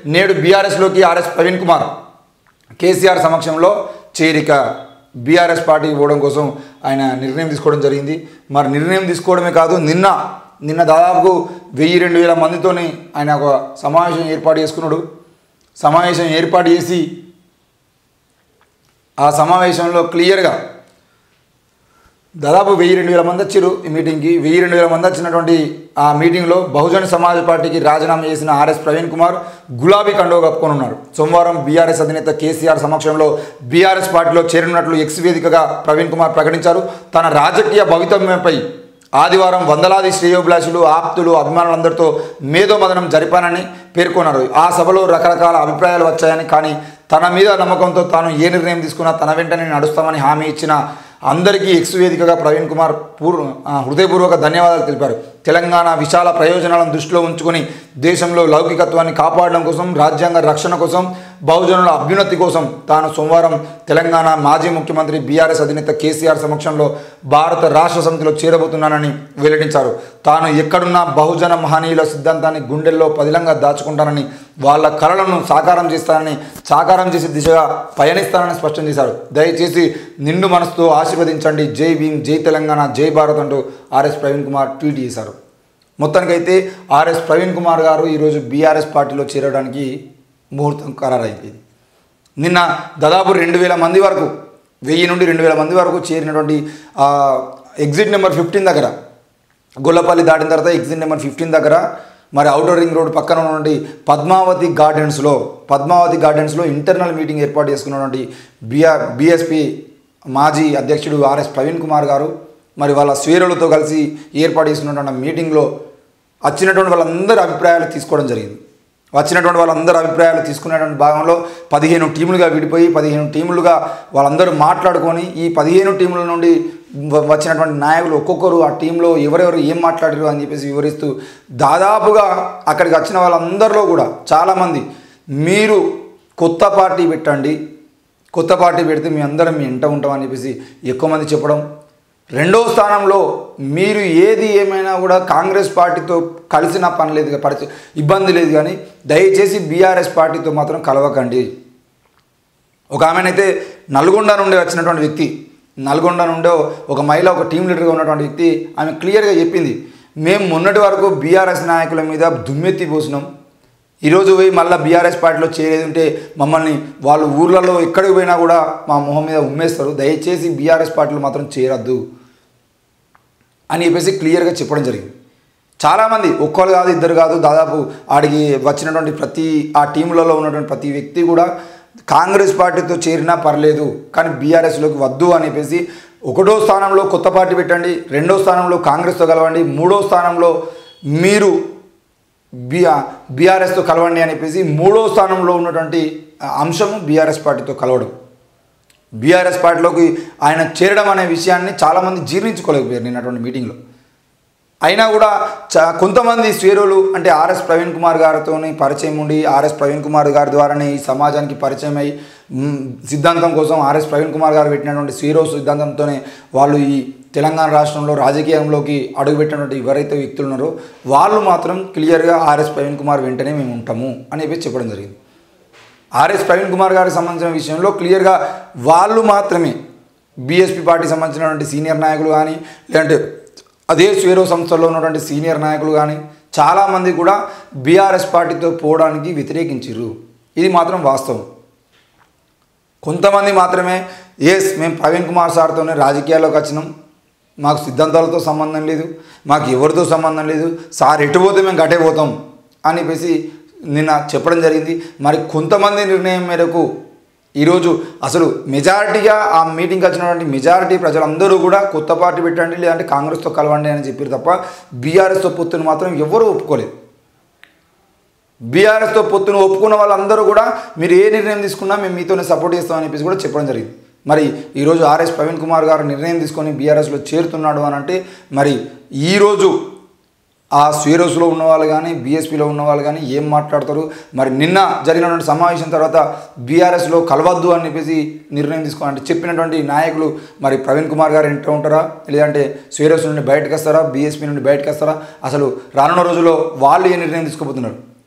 నేడు బీఆర్ఎస్లోకి RS Praveen Kumar KCR సమక్షంలో చేరిక బీఆర్ఎస్ పార్టీకి పోవడం కోసం ఆయన నిర్ణయం తీసుకోవడం జరిగింది మరి నిర్ణయం తీసుకోవడమే కాదు నిన్న నిన్న దాదాపు వెయ్యి రెండు వేల మందితోని ఆయన ఒక సమావేశం ఏర్పాటు చేసుకున్నాడు సమావేశం ఏర్పాటు చేసి ఆ సమావేశంలో క్లియర్గా దాదాపు వెయ్యి రెండు వేల మంది వచ్చారు ఈ మీటింగ్కి వెయ్యి రెండు వేల మంది వచ్చినటువంటి ఆ మీటింగ్లో బహుజన సమాజ్ పార్టీకి రాజీనామా చేసిన ఆర్ఎస్ ప్రవీణ్ కుమార్ గులాబీ కండువ కప్పుకొని ఉన్నారు సోమవారం బీఆర్ఎస్ అధినేత కేసీఆర్ సమక్షంలో బీఆర్ఎస్ పార్టీలో చేరినట్లు ఎక్స్ వేదికగా ప్రవీణ్ కుమార్ ప్రకటించారు తన రాజకీయ భవితవ్యంపై ఆదివారం వందలాది శ్రేయోభిలాషులు ఆప్తులు అభిమానులందరితో మేధోమదనం జరిపానని పేర్కొన్నారు ఆ సభలో రకరకాల అభిప్రాయాలు వచ్చాయని కానీ తన మీద నమ్మకంతో తాను ఏ నిర్ణయం తీసుకున్నా తన వెంటనే నడుస్తామని హామీ ఇచ్చిన అందరికీ ఎక్స్ వేదికగా ప్రవీణ్ కుమార్ పూర్వ ఆ, హృదయపూర్వక ధన్యవాదాలు తెలిపారు తెలంగాణ విశాల ప్రయోజనాలను దృష్టిలో ఉంచుకొని దేశంలో లౌకికత్వాన్ని కాపాడడం కోసం రాజ్యాంగ రక్షణ కోసం బహుజనుల అభ్యున్నతి కోసం తాను సోమవారం తెలంగాణ మాజీ ముఖ్యమంత్రి బీఆర్ఎస్ అధినేత కేసీఆర్ సమక్షంలో భారత రాష్ట్ర సమితిలో చేరబోతున్నానని వెల్లడించారు తాను ఎక్కడున్నా బహుజన మహనీయుల సిద్ధాంతాన్ని గుండెల్లో పదిలంగా దాచుకుంటానని వాళ్ళ కళలను సాకారం చేస్తానని సాకారం చేసే దిశగా పయనిస్తానని స్పష్టం చేశారు దయచేసి నిండు మనసుతో ఆశీర్వదించండి జై భీమ్ జై తెలంగాణ జై భారత్ అంటూ ఆర్ఎస్ ప్రవీణ్ కుమార్ ట్వీట్ చేశారు మొత్తానికైతే ఆర్ఎస్ ప్రవీణ్ కుమార్ గారు ఈరోజు బీఆర్ఎస్ పార్టీలో చేరడానికి ముహూర్తం ఖరారైంది నిన్న దాదాపు రెండు వేల మంది వరకు వెయ్యి నుండి రెండు వేల మంది వరకు చేరినటువంటి ఆ, ఎగ్జిట్ నెంబర్ ఫిఫ్టీన్ దగ్గర గొల్లపల్లి దాటిన తర్వాత ఎగ్జిట్ నెంబర్ ఫిఫ్టీన్ దగ్గర మరి అవుటర్ రింగ్ రోడ్ పక్కన ఉన్నటువంటి పద్మావతి గార్డెన్స్లో పద్మావతి గార్డెన్స్లో ఇంటర్నల్ మీటింగ్ ఏర్పాటు చేసుకున్నటువంటి బిఆర్ బిఎస్పి మాజీ అధ్యక్షుడు ఆర్ఎస్ ప్రవీణ్ కుమార్ గారు మరి వాళ్ళ స్వీరులతో కలిసి ఏర్పాటు చేసుకున్నటువంటి మీటింగ్లో వచ్చినటువంటి వాళ్ళందరి అభిప్రాయాలు తీసుకోవడం జరిగింది వచ్చినటువంటి వాళ్ళందరి అభిప్రాయాలు తీసుకునేటువంటి భాగంలో పదిహేను టీములుగా విడిపోయి పదిహేను టీములుగా వాళ్ళందరూ మాట్లాడుకొని ఈ పదిహేను టీముల నుండి వ- వచ్చినటువంటి నాయకులు ఒక్కొక్కరు ఆ టీంలో ఎవరెవరు ఏం మాట్లాడారు అని చెప్పేసి వివరిస్తూ దాదాపుగా అక్కడికి వచ్చిన వాళ్ళందరిలో కూడా చాలామంది మీరు కొత్త పార్టీ పెట్టండి కొత్త పార్టీ పెడితే మీ అందరం మీ ఇంట ఉంటామని చెప్పేసి ఎక్కువ మంది చెప్పడం రెండో స్థానంలో మీరు ఏది ఏమైనా కూడా కాంగ్రెస్ పార్టీతో కలిసిన పని లేదు పరిచయం ఇబ్బంది లేదు కానీ దయచేసి బీఆర్ఎస్ పార్టీతో మాత్రం కలవకండి ఒక ఆమెనైతే నల్గొండ నుండి వచ్చినటువంటి వ్యక్తి నల్గొండ నుండి ఒక మహిళ ఒక టీం లీడర్గా ఉన్నటువంటి వ్యక్తి ఆమె క్లియర్గా చెప్పింది మేము మొన్నటి వరకు బీఆర్ఎస్ నాయకుల మీద దుమ్మెత్తి పోసినాం ఈరోజు పోయి మళ్ళీ బీఆర్ఎస్ పార్టీలో చేరేది ఉంటే మమ్మల్ని వాళ్ళు ఊర్లలో ఎక్కడికి పోయినా కూడా మా మొహం మీద ఉమ్మేస్తారు దయచేసి బీఆర్ఎస్ పార్టీలో మాత్రం చేరద్దు అని చెప్పేసి క్లియర్గా చెప్పడం జరిగింది చాలామంది ఒక్కరు కాదు ఇద్దరు కాదు దాదాపు ఆడికి వచ్చినటువంటి ప్రతి ఆ టీంలలో ఉన్నటువంటి ప్రతి వ్యక్తి కూడా కాంగ్రెస్ పార్టీతో చేరినా పర్లేదు కానీ బీఆర్ఎస్లోకి వద్దు అని చెప్పేసి ఒకటో స్థానంలో కొత్త పార్టీ పెట్టండి రెండో స్థానంలో కాంగ్రెస్తో కలవండి మూడో స్థానంలో మీరు బిఆర్ బీఆర్ఎస్తో కలవండి అని చెప్పేసి మూడో స్థానంలో ఉన్నటువంటి ఆ, అంశము బీఆర్ఎస్ పార్టీతో కలవడం బీఆర్ఎస్ పార్టీలోకి ఆయన చేరడం అనే విషయాన్ని చాలామంది జీర్ణించుకోలేకపోయారు నిన్నటువంటి మీటింగ్లో అయినా కూడా చా కొంతమంది స్వేరులు అంటే ఆర్ఎస్ ప్రవీణ్ కుమార్ గారితో పరిచయం ఉండి ఆర్ఎస్ ప్రవీణ్ కుమార్ గారి ద్వారానే ఈ సమాజానికి పరిచయం అయి మ్, సిద్ధాంతం కోసం ఆర్ఎస్ ప్రవీణ్ కుమార్ గారు పెట్టినటువంటి స్వీరో సిద్ధాంతంతోనే వాళ్ళు ఈ తెలంగాణ రాష్ట్రంలో రాజకీయంలోకి అడుగుపెట్టినటువంటి ఎవరైతే వ్యక్తులు ఉన్నారో వాళ్ళు మాత్రం క్లియర్గా ఆర్ఎస్ ప్రవీణ్ కుమార్ వెంటనే మేము ఉంటాము అని చెప్పి చెప్పడం జరిగింది ఆర్ఎస్ ప్రవీణ్ కుమార్ గారికి సంబంధించిన విషయంలో క్లియర్గా వాళ్ళు మాత్రమే బీఎస్పీ పార్టీ సంబంధించినటువంటి సీనియర్ నాయకులు కానీ లేదంటే అదే స్వేరో సంస్థలో ఉన్నటువంటి సీనియర్ నాయకులు కానీ చాలామంది కూడా బీఆర్ఎస్ పార్టీతో పోవడానికి వ్యతిరేకించారు ఇది మాత్రం వాస్తవం కొంతమంది మాత్రమే ఎస్ మేము ప్రవీణ్ కుమార్ సార్తోనే రాజకీయాల్లోకి వచ్చినాం మాకు సిద్ధాంతాలతో సంబంధం లేదు మాకు ఎవరితో సంబంధం లేదు సార్ ఎటు పోతే మేము గటే పోతాం అని చెప్పేసి నిన్న చెప్పడం జరిగింది మరి కొంతమంది నిర్ణయం మేరకు ఈరోజు అసలు మెజారిటీగా ఆ మీటింగ్కి వచ్చినటువంటి మెజారిటీ ప్రజలందరూ కూడా కొత్త పార్టీ పెట్టండి లేదంటే కాంగ్రెస్తో కలవండి అని చెప్పారు తప్ప బీఆర్ఎస్తో పొత్తుని మాత్రం ఎవరూ ఒప్పుకోలేదు బీఆర్ఎస్తో పొత్తును ఒప్పుకున్న వాళ్ళందరూ కూడా మీరు ఏ నిర్ణయం తీసుకున్నా మేము మీతోనే సపోర్ట్ చేస్తామని చెప్పేసి కూడా చెప్పడం జరిగింది మరి ఈరోజు ఆర్ఎస్ ప్రవీణ్ కుమార్ గారు నిర్ణయం తీసుకొని బీఆర్ఎస్లో చేరుతున్నాడు అని అంటే మరి ఈరోజు ఆ స్వీరోస్లో ఉన్న వాళ్ళు కానీ బీఎస్పీలో ఉన్న వాళ్ళు కానీ ఏం మాట్లాడతారు మరి నిన్న జరిగినటువంటి సమావేశం తర్వాత బీఆర్ఎస్లో కలవద్దు అని చెప్పేసి నిర్ణయం తీసుకోవాలంటే చెప్పినటువంటి నాయకులు మరి ప్రవీణ్ కుమార్ గారు ఎంటర్ ఉంటారా లేదంటే స్వీరోస్ నుండి బయటకు వస్తారా బీఎస్పీ నుండి బయటకు వస్తారా అసలు రానున్న రోజుల్లో వాళ్ళు ఏ నిర్ణయం తీసుకోబోతున్నారు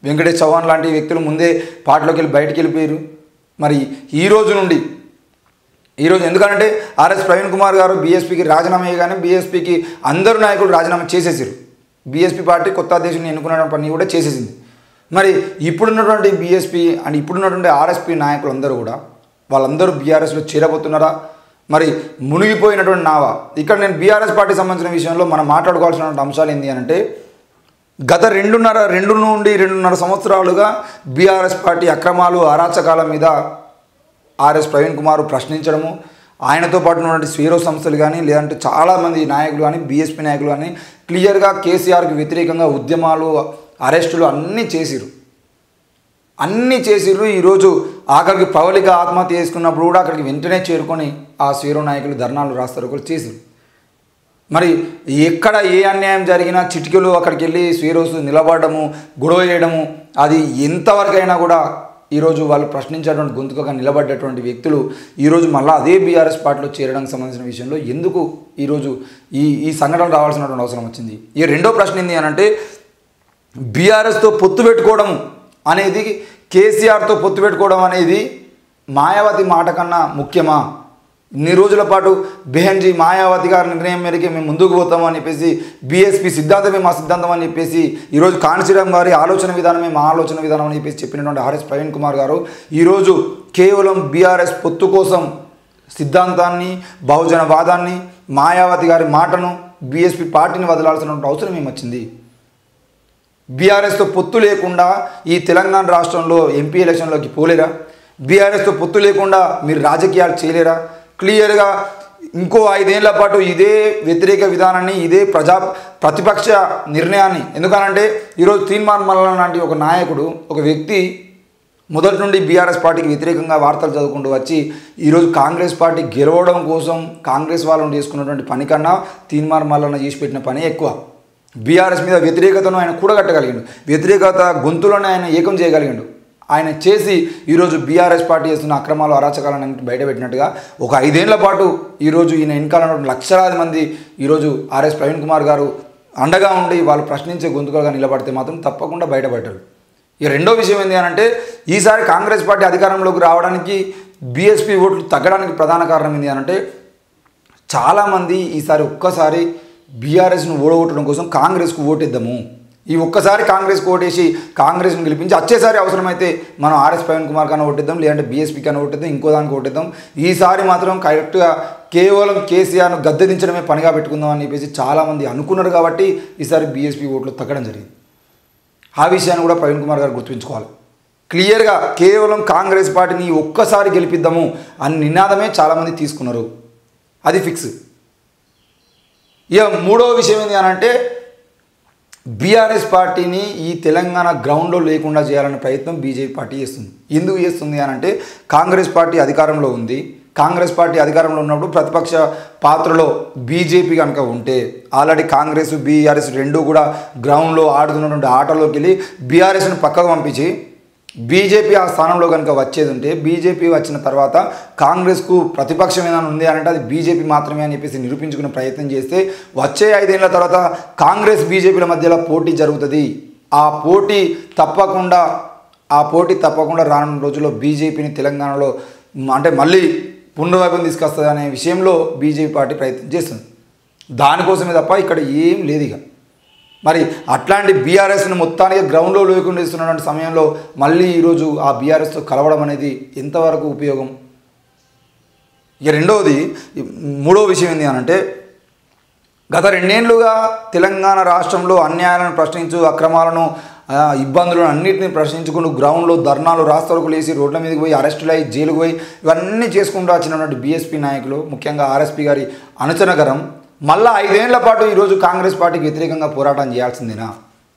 వెంకటేష్ చౌహాన్ లాంటి వ్యక్తులు ముందే పార్టీలోకి వెళ్ళి బయటికి వెళ్ళిపోయారు మరి ఈ రోజు నుండి ఈరోజు ఎందుకంటే ఆర్ఎస్ ప్రవీణ్ కుమార్ గారు బీఎస్పీకి రాజీనామా చేయగానే బీఎస్పీకి అందరు నాయకులు రాజీనామా చేసేసారు బీఎస్పీ పార్టీ కొత్త అధ్యక్షుని ఎన్నుకున్న పని కూడా చేసేసింది మరి ఇప్పుడున్నటువంటి బీఎస్పీ అండ్ ఇప్పుడున్నటువంటి ఆర్ఎస్పీ నాయకులందరూ కూడా వాళ్ళందరూ బీఆర్ఎస్లో చేరబోతున్నారా మరి మునిగిపోయినటువంటి నావా ఇక్కడ నేను బీఆర్ఎస్ పార్టీ సంబంధించిన విషయంలో మనం మాట్లాడుకోవాల్సినటువంటి అంశాలు ఏంటి అని అంటే గత రెండున్నర రెండు నుండి రెండున్నర సంవత్సరాలుగా బీఆర్ఎస్ పార్టీ అక్రమాలు అరాచకాల మీద ఆర్ఎస్ ప్రవీణ్ కుమార్ ప్రశ్నించడము ఆయనతో పాటు ఉన్నటువంటి స్వీరో సంస్థలు కానీ లేదంటే చాలామంది నాయకులు కానీ బీఎస్పీ నాయకులు కానీ క్లియర్గా కేసీఆర్కి వ్యతిరేకంగా ఉద్యమాలు అరెస్టులు అన్నీ చేసిరు అన్నీ చేసిర్రు ఈరోజు ఆఖరికి పవలిక ఆత్మహత్య చేసుకున్నప్పుడు కూడా అక్కడికి వెంటనే చేరుకొని ఆ స్వీరో నాయకులు ధర్నాలు రాస్తారు ఒకరు చేసిరు మరి ఎక్కడ ఏ అన్యాయం జరిగినా చిటికెలు అక్కడికి వెళ్ళి స్వీరోస్ నిలబడము గొడవ చేయడము అది ఎంతవరకైనా కూడా ఈరోజు వాళ్ళు ప్రశ్నించేటువంటి గొంతుకగా నిలబడ్డటువంటి వ్యక్తులు ఈరోజు మళ్ళీ అదే బీఆర్ఎస్ పార్టీలో చేరడానికి సంబంధించిన విషయంలో ఎందుకు ఈరోజు ఈ ఈ సంఘటన రావాల్సినటువంటి అవసరం వచ్చింది ఈ రెండో ప్రశ్న ఏంటి అని అంటే బీఆర్ఎస్తో పొత్తు పెట్టుకోవడం అనేది కేసీఆర్తో పొత్తు పెట్టుకోవడం అనేది మాయావతి మాట కన్నా ముఖ్యమా ఇన్ని రోజుల పాటు బెహన్జీ మాయావతి గారి నిర్ణయం మేరకే మేము ముందుకు పోతాము అని చెప్పేసి బీఎస్పీ సిద్ధాంతమే మా సిద్ధాంతం అని చెప్పేసి ఈరోజు కాంచీరామ్ గారి ఆలోచన విధానమే మా ఆలోచన విధానం అని చెప్పేసి చెప్పినటువంటి ఆర్ఎస్ ప్రవీణ్ కుమార్ గారు ఈరోజు కేవలం బీఆర్ఎస్ పొత్తు కోసం సిద్ధాంతాన్ని బహుజన వాదాన్ని మాయావతి గారి మాటను బీఎస్పీ పార్టీని వదలాల్సినటువంటి అవసరం ఏమొచ్చింది బీఆర్ఎస్తో పొత్తు లేకుండా ఈ తెలంగాణ రాష్ట్రంలో ఎంపీ ఎలక్షన్లోకి పోలేరా బీఆర్ఎస్తో పొత్తు లేకుండా మీరు రాజకీయాలు చేయలేరా క్లియర్గా ఇంకో ఐదేళ్ల పాటు ఇదే వ్యతిరేక విధానాన్ని ఇదే ప్రజా ప్రతిపక్ష నిర్ణయాన్ని ఎందుకనంటే ఈరోజు తీన్మార్ మల్లన్ లాంటి ఒక నాయకుడు ఒక వ్యక్తి మొదటి నుండి బీఆర్ఎస్ పార్టీకి వ్యతిరేకంగా వార్తలు చదువుకుంటూ వచ్చి ఈరోజు కాంగ్రెస్ పార్టీ గెలవడం కోసం కాంగ్రెస్ వాళ్ళని చేసుకున్నటువంటి పని కన్నా తీన్మార్ మల్లన్న చేసి పెట్టిన పని ఎక్కువ బీఆర్ఎస్ మీద వ్యతిరేకతను ఆయన కూడగట్టగలిగాడు వ్యతిరేకత గొంతులోనే ఆయన ఏకం చేయగలిగాడు ఆయన చేసి ఈరోజు బీఆర్ఎస్ పార్టీ చేస్తున్న అక్రమాలు అరాచకాలను బయటపెట్టినట్టుగా ఒక ఐదేళ్ల పాటు ఈరోజు ఈయన వెనకాల ఉన్నటువంటి లక్షలాది మంది ఈరోజు ఆర్ఎస్ ప్రవీణ్ కుమార్ గారు అండగా ఉండి వాళ్ళు ప్రశ్నించే గొంతుకలుగా నిలబడితే మాత్రం తప్పకుండా బయటపడ్డారు ఈ రెండో విషయం ఏంటి అని అంటే ఈసారి కాంగ్రెస్ పార్టీ అధికారంలోకి రావడానికి బీఎస్పీ ఓట్లు తగ్గడానికి ప్రధాన కారణం ఏంటి అని అంటే చాలామంది ఈసారి ఒక్కసారి బీఆర్ఎస్ను ఓడగొట్టడం కోసం కాంగ్రెస్కు ఓటేద్దాము ఈ ఒక్కసారి కాంగ్రెస్కి ఓటేసి కాంగ్రెస్ను గెలిపించి వచ్చేసారి అవసరమైతే మనం ఆర్ఎస్ ప్రవీణ్ కుమార్ కన్నా ఓటేద్దాం లేదంటే బీఎస్పీ కన్నా ఓటేద్దాం ఇంకో దానికి ఓటేద్దాం ఈసారి మాత్రం కరెక్ట్గా కేవలం కేసీఆర్ను గద్దెదించడమే పనిగా పెట్టుకుందాం అని చెప్పేసి చాలామంది అనుకున్నారు కాబట్టి ఈసారి బీఎస్పీ ఓట్లు తగ్గడం జరిగింది ఆ విషయాన్ని కూడా ప్రవీణ్ కుమార్ గారు గుర్తుంచుకోవాలి క్లియర్గా కేవలం కాంగ్రెస్ పార్టీని ఒక్కసారి గెలిపిద్దాము అని నినాదమే చాలామంది తీసుకున్నారు అది ఫిక్స్ ఇక మూడవ విషయం ఏంటి అని అంటే బీఆర్ఎస్ పార్టీని ఈ తెలంగాణ గ్రౌండ్లో లేకుండా చేయాలనే ప్రయత్నం బీజేపీ పార్టీ చేస్తుంది ఎందుకు చేస్తుంది అని అంటే కాంగ్రెస్ పార్టీ అధికారంలో ఉంది కాంగ్రెస్ పార్టీ అధికారంలో ఉన్నప్పుడు ప్రతిపక్ష పాత్రలో బీజేపీ కనుక ఉంటే ఆల్రెడీ కాంగ్రెస్ బీఆర్ఎస్ రెండు కూడా గ్రౌండ్లో ఆడుతున్నటువంటి ఆటలోకి వెళ్ళి బీఆర్ఎస్ను పక్కకు పంపించి బీజేపీ ఆ స్థానంలో కనుక వచ్చేది ఉంటే బీజేపీ వచ్చిన తర్వాత కాంగ్రెస్కు ప్రతిపక్షం ఏదైనా ఉంది అంటే అది బీజేపీ మాత్రమే అని చెప్పేసి నిరూపించుకునే ప్రయత్నం చేస్తే వచ్చే ఐదేళ్ల తర్వాత కాంగ్రెస్ బీజేపీల మధ్యలో పోటీ జరుగుతుంది ఆ పోటీ తప్పకుండా ఆ పోటీ తప్పకుండా రానున్న రోజుల్లో బీజేపీని తెలంగాణలో మ్, అంటే మళ్ళీ పునర్వైభవం తీసుకొస్తుంది అనే విషయంలో బీజేపీ పార్టీ ప్రయత్నం చేస్తుంది దానికోసమే తప్ప ఇక్కడ ఏం లేదు ఇక మరి అట్లాంటి బీఆర్ఎస్ను మొత్తానికి గ్రౌండ్లో లేకుండా ఇస్తున్నటువంటి సమయంలో మళ్ళీ ఈరోజు ఆ బీఆర్ఎస్తో కలవడం అనేది ఎంతవరకు ఉపయోగం ఇక రెండవది ఈ మూడవ విషయం ఏంటి అని అంటే గత రెండేళ్లుగా తెలంగాణ రాష్ట్రంలో అన్యాయాలను ప్రశ్నించు అక్రమాలను ఆ, ఇబ్బందులను అన్నింటినీ ప్రశ్నించుకుంటూ గ్రౌండ్లో ధర్నాలు రాస్తవరకులు వేసి రోడ్ల మీదకి పోయి అరెస్టులు అయ్యి జైలుకు పోయి ఇవన్నీ చేసుకుంటూ వచ్చినటువంటి బీఎస్పీ నాయకులు ముఖ్యంగా ఆర్ఎస్పీ గారి అనుచనగరం మళ్ళా ఐదేళ్ల పాటు ఈరోజు కాంగ్రెస్ పార్టీకి వ్యతిరేకంగా పోరాటం చేయాల్సిందేనా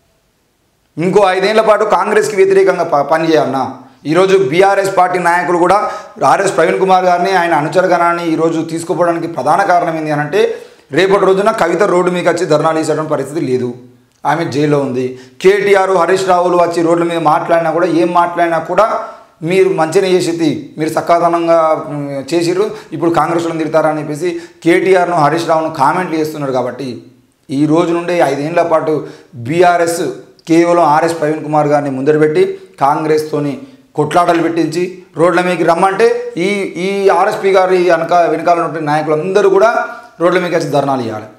ఇంకో ఐదేళ్ల పాటు కాంగ్రెస్కి వ్యతిరేకంగా ప- పనిచేయాలన్నా ఈరోజు బీఆర్ఎస్ పార్టీ నాయకులు కూడా ఆర్ఎస్ ప్రవీణ్ కుమార్ గారిని ఆయన అనుచరగణాన్ని ఈరోజు తీసుకుపోవడానికి ప్రధాన కారణం ఏంటి అని అంటే రేపటి రోజున కవిత రోడ్డు మీకు వచ్చి ధర్నాలు వేసేటువంటి పరిస్థితి లేదు ఆమె జైల్లో ఉంది కేటీఆర్ హరీష్ రావులు వచ్చి రోడ్ల మీద మాట్లాడినా కూడా ఏం మాట్లాడినా కూడా మీరు మంచిగా చేసేది మీరు సకాదనంగా మ్, చేసిర్రు ఇప్పుడు కాంగ్రెస్లో తిడతారా అని చెప్పేసి కేటీఆర్ను హరీష్ రావును కామెంట్లు చేస్తున్నారు కాబట్టి ఈ రోజు నుండి ఐదేళ్ల పాటు బీఆర్ఎస్ కేవలం ఆర్ఎస్ ప్రవీణ్ కుమార్ గారిని ముందర పెట్టి కాంగ్రెస్తోని కొట్లాటలు పెట్టించి రోడ్ల మీదకి రమ్మంటే ఈ ఈ ఆర్ఎస్పీ గారి వెనక వెనకాల ఉన్న నాయకులందరూ కూడా రోడ్ల మీదకి వచ్చి ధర్నాలు ఇవ్వాలి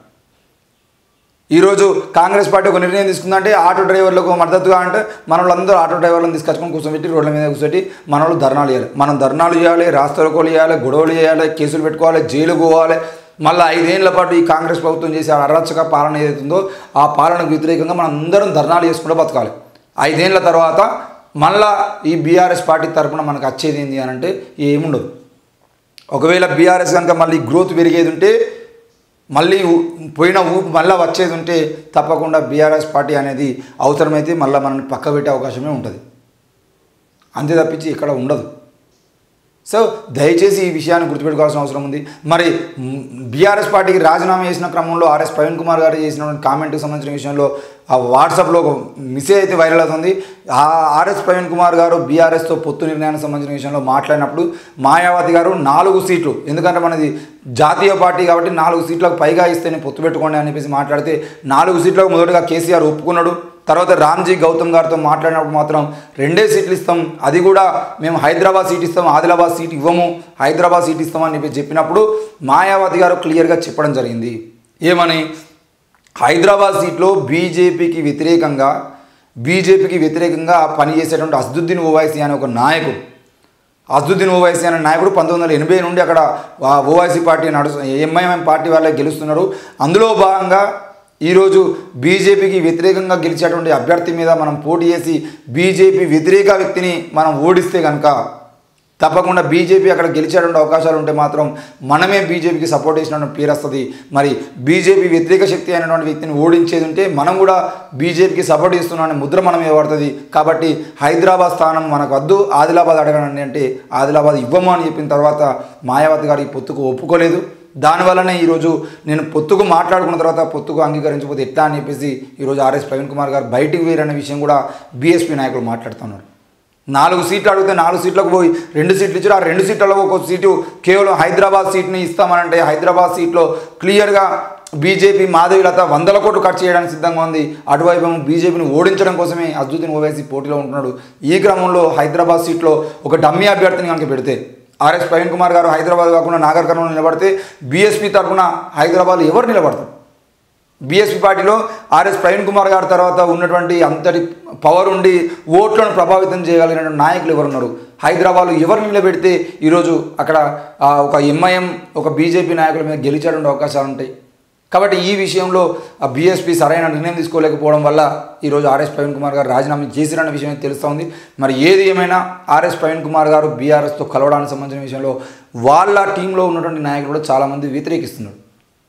ఈరోజు కాంగ్రెస్ పార్టీ ఒక నిర్ణయం తీసుకుందంటే ఆటో డ్రైవర్లకు మద్దతుగా అంటే మన వాళ్ళందరూ ఆటో డ్రైవర్లను తీసుకొచ్చుకొని కూర్చోబెట్టి రోడ్ల మీద కూర్చోబెట్టి మన వాళ్ళు ధర్నాలు చేయాలి మనం ధర్నాలు చేయాలి రాస్తారోకోలు చేయాలి గొడవలు చేయాలి కేసులు పెట్టుకోవాలి జైలు పోవాలి మళ్ళీ ఐదేళ్ల పాటు ఈ కాంగ్రెస్ ప్రభుత్వం చేసే అరచక పాలన ఏదైతుందో ఆ పాలనకు వ్యతిరేకంగా మనం అందరం ధర్నాలు చేసుకుంటూ బతకాలి ఐదేళ్ల తర్వాత మళ్ళా ఈ బీఆర్ఎస్ పార్టీ తరపున మనకు వచ్చేది ఏంటి అని అంటే ఏముండదు ఒకవేళ బీఆర్ఎస్ కనుక మళ్ళీ గ్రోత్ పెరిగేది ఉంటే మళ్ళీ ఊ- పోయిన ఊపు మళ్ళీ వచ్చేది ఉంటే తప్పకుండా బీఆర్ఎస్ పార్టీ అనేది అవసరమైతే మళ్ళీ మనల్ని పక్క పెట్టే అవకాశమే ఉంటుంది అంతే తప్పించి ఇక్కడ ఉండదు సో దయచేసి ఈ విషయాన్ని గుర్తుపెట్టుకోవాల్సిన అవసరం ఉంది మరి బీఆర్ఎస్ పార్టీకి రాజీనామా చేసిన క్రమంలో ఆర్ఎస్ ప్రవీణ్ కుమార్ గారు చేసినటువంటి కామెంట్కి సంబంధించిన విషయంలో ఆ వాట్సాప్లో ఒక మెసేజ్ అయితే వైరల్ అవుతుంది ఆ ఆర్ఎస్ ప్రవీణ్ కుమార్ గారు బీఆర్ఎస్తో పొత్తు నిర్ణయానికి సంబంధించిన విషయంలో మాట్లాడినప్పుడు మాయావతి గారు నాలుగు సీట్లు ఎందుకంటే మనది జాతీయ పార్టీ కాబట్టి నాలుగు సీట్లకు పైగా ఇస్తేనే పొత్తు పెట్టుకోండి అని చెప్పేసి మాట్లాడితే నాలుగు సీట్లకు మొదటగా కేసీఆర్ ఒప్పుకున్నాడు తర్వాత రామ్జీ గౌతమ్ గారితో మాట్లాడినప్పుడు మాత్రం రెండే సీట్లు ఇస్తాం అది కూడా మేము హైదరాబాద్ సీట్ ఇస్తాం ఆదిలాబాద్ సీట్ ఇవ్వము హైదరాబాద్ సీట్ ఇస్తామని చెప్పి చెప్పినప్పుడు మాయావతి గారు క్లియర్గా చెప్పడం జరిగింది ఏమని హైదరాబాద్ సీట్లో బీజేపీకి వ్యతిరేకంగా బీజేపీకి వ్యతిరేకంగా పనిచేసేటువంటి అసదుద్దీన్ ఓవైసీ అనే ఒక నాయకుడు అసదుద్దీన్ ఓవైసీ అనే నాయకుడు పంతొమ్మిది వందల ఎనభై నుండి అక్కడ ఆ ఓవైసీ పార్టీ నడుస్తు ఎంఐఎం పార్టీ వాళ్ళే గెలుస్తున్నారు అందులో భాగంగా ఈరోజు బీజేపీకి వ్యతిరేకంగా గెలిచేటువంటి అభ్యర్థి మీద మనం పోటీ చేసి బీజేపీ వ్యతిరేక వ్యక్తిని మనం ఓడిస్తే కనుక తప్పకుండా బీజేపీ అక్కడ గెలిచేటువంటి అవకాశాలు ఉంటే మాత్రం మనమే బీజేపీకి సపోర్ట్ చేసినటువంటి పేరు వస్తుంది మరి బీజేపీ వ్యతిరేక శక్తి అయినటువంటి వ్యక్తిని ఓడించేది ఉంటే మనం కూడా బీజేపీకి సపోర్ట్ చేస్తున్నామని ముద్ర మనం పడుతుంది కాబట్టి హైదరాబాద్ స్థానం మనకు వద్దు ఆదిలాబాద్ అడగండి అంటే ఆదిలాబాద్ ఇవ్వము అని చెప్పిన తర్వాత మాయావతి గారు ఈ పొత్తుకు ఒప్పుకోలేదు దానివల్లనే ఈరోజు నేను పొత్తుకు మాట్లాడుకున్న తర్వాత పొత్తుకు అంగీకరించకపోతే ఎట్లా అని చెప్పేసి ఈరోజు ఆర్ఎస్ ప్రవీణ్ కుమార్ గారు బయటికి వేరనే విషయం కూడా బీఎస్పీ నాయకులు మాట్లాడుతున్నారు నాలుగు సీట్లు అడిగితే నాలుగు సీట్లకు పోయి రెండు సీట్లు ఇచ్చారు ఆ రెండు సీట్లలో ఒక సీటు కేవలం హైదరాబాద్ సీట్ని ఇస్తామనంటే హైదరాబాద్ సీట్లో క్లియర్గా బీజేపీ మాధవిలత వందల కోట్లు ఖర్చు చేయడానికి సిద్ధంగా ఉంది అటువైపు ఏమో బీజేపీని ఓడించడం కోసమే అజుద్దీన్ ఓవైసీ పోటీలో ఉంటున్నాడు ఈ క్రమంలో హైదరాబాద్ సీట్లో ఒక డమ్మీ అభ్యర్థిని కనుక పెడితే ఆర్ఎస్ ప్రవీణ్ కుమార్ గారు హైదరాబాద్ కాకుండా నాగర్ కర్నూలు నిలబడితే బీఎస్పీ తరఫున హైదరాబాద్ ఎవరు నిలబడతారు బీఎస్పీ పార్టీలో ఆర్ఎస్ ప్రవీణ్ కుమార్ గారి తర్వాత ఉన్నటువంటి అంతటి పవర్ ఉండి ఓట్లను ప్రభావితం చేయగలిగిన నాయకులు ఎవరున్నారు హైదరాబాద్లో ఎవరు నిలబెడితే ఈరోజు అక్కడ ఆ, ఒక ఎంఐఎం ఒక బీజేపీ నాయకుల మీద గెలిచేటువంటి అవకాశాలు ఉంటాయి కాబట్టి ఈ విషయంలో ఆ బీఎస్పీ సరైన నిర్ణయం తీసుకోలేకపోవడం వల్ల ఈరోజు ఆర్ఎస్ ప్రవీణ్ కుమార్ గారు రాజీనామా చేసిరన్న విషయం అయితే తెలుస్తోంది మరి ఏది ఏమైనా ఆర్ఎస్ ప్రవీణ్ కుమార్ గారు బీఆర్ఎస్తో కలవడానికి సంబంధించిన విషయంలో వాళ్ళ టీంలో ఉన్నటువంటి నాయకులు కూడా చాలామంది వ్యతిరేకిస్తున్నారు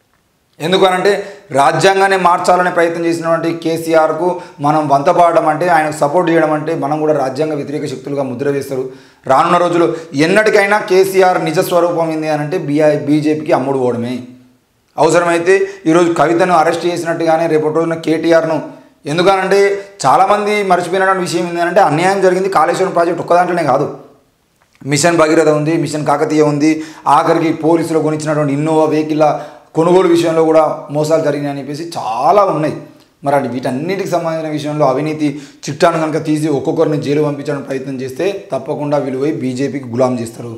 ఎందుకనంటే రాజ్యాంగాన్ని మార్చాలనే ప్రయత్నం చేసినటువంటి కేసీఆర్కు మనం వంతపాడడం అంటే ఆయనకు సపోర్ట్ చేయడం అంటే మనం కూడా రాజ్యాంగ వ్యతిరేక శక్తులుగా ముద్ర వేస్తారు రానున్న రోజులు ఎన్నటికైనా కేసీఆర్ నిజ స్వరూపం ఏంది అని అంటే బీఐ బీజేపీకి అమ్ముడు పోవడమే అవసరమైతే ఈరోజు కవితను అరెస్ట్ చేసినట్టుగానే రేపటి రోజున కేటీఆర్ను ఎందుకనంటే చాలామంది మర్చిపోయినటువంటి విషయం ఏంటంటే అన్యాయం జరిగింది కాళేశ్వరం ప్రాజెక్ట్ ఒక్క దాంట్లోనే కాదు మిషన్ భగీరథ ఉంది మిషన్ కాకతీయ ఉంది ఆఖరికి పోలీసులు కొనిచ్చినటువంటి ఇన్నోవా వెహికల్ కొనుగోలు విషయంలో కూడా మోసాలు జరిగినాయని చెప్పేసి చాలా ఉన్నాయి మరి అది వీటన్నిటికి సంబంధించిన విషయంలో అవినీతి చిట్టాను కనుక తీసి ఒక్కొక్కరిని జైలు పంపించడానికి ప్రయత్నం చేస్తే తప్పకుండా వీళ్ళు పోయి బీజేపీకి గులాం చేస్తారు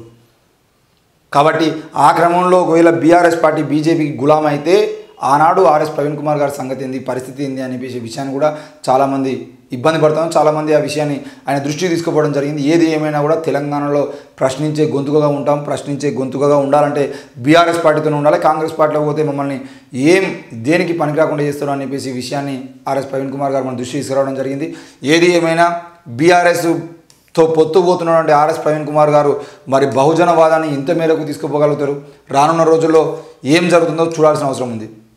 కాబట్టి ఆ క్రమంలో ఒకవేళ బీఆర్ఎస్ పార్టీ బీజేపీకి గులాం అయితే ఆనాడు ఆర్ఎస్ ప్రవీణ్ కుమార్ గారి సంగతి ఏంది పరిస్థితి ఏంది అనే విషయ- విషయాన్ని కూడా చాలామంది ఇబ్బంది పడతాం చాలామంది ఆ విషయాన్ని ఆయన దృష్టికి తీసుకుపోవడం జరిగింది ఏది ఏమైనా కూడా తెలంగాణలో ప్రశ్నించే గొంతుకగా ఉంటాం ప్రశ్నించే గొంతుకగా ఉండాలంటే బీఆర్ఎస్ పార్టీతోనే ఉండాలి కాంగ్రెస్ పార్టీలో పోతే మమ్మల్ని ఏం దేనికి పనికి రాకుండా చేస్తారు అని చెప్పేసి ఈ విషయాన్ని ఆర్ఎస్ ప్రవీణ్ కుమార్ గారు మన దృష్టి తీసుకురావడం జరిగింది ఏది ఏమైనా బీఆర్ఎస్ తో పొత్తు పోతున్నటువంటి ఆర్ఎస్ ప్రవీణ్ కుమార్ గారు మరి బహుజనవాదాన్ని ఇంత మేరకు తీసుకుపోగలుగుతారు రానున్న రోజుల్లో ఏం జరుగుతుందో చూడాల్సిన అవసరం ఉంది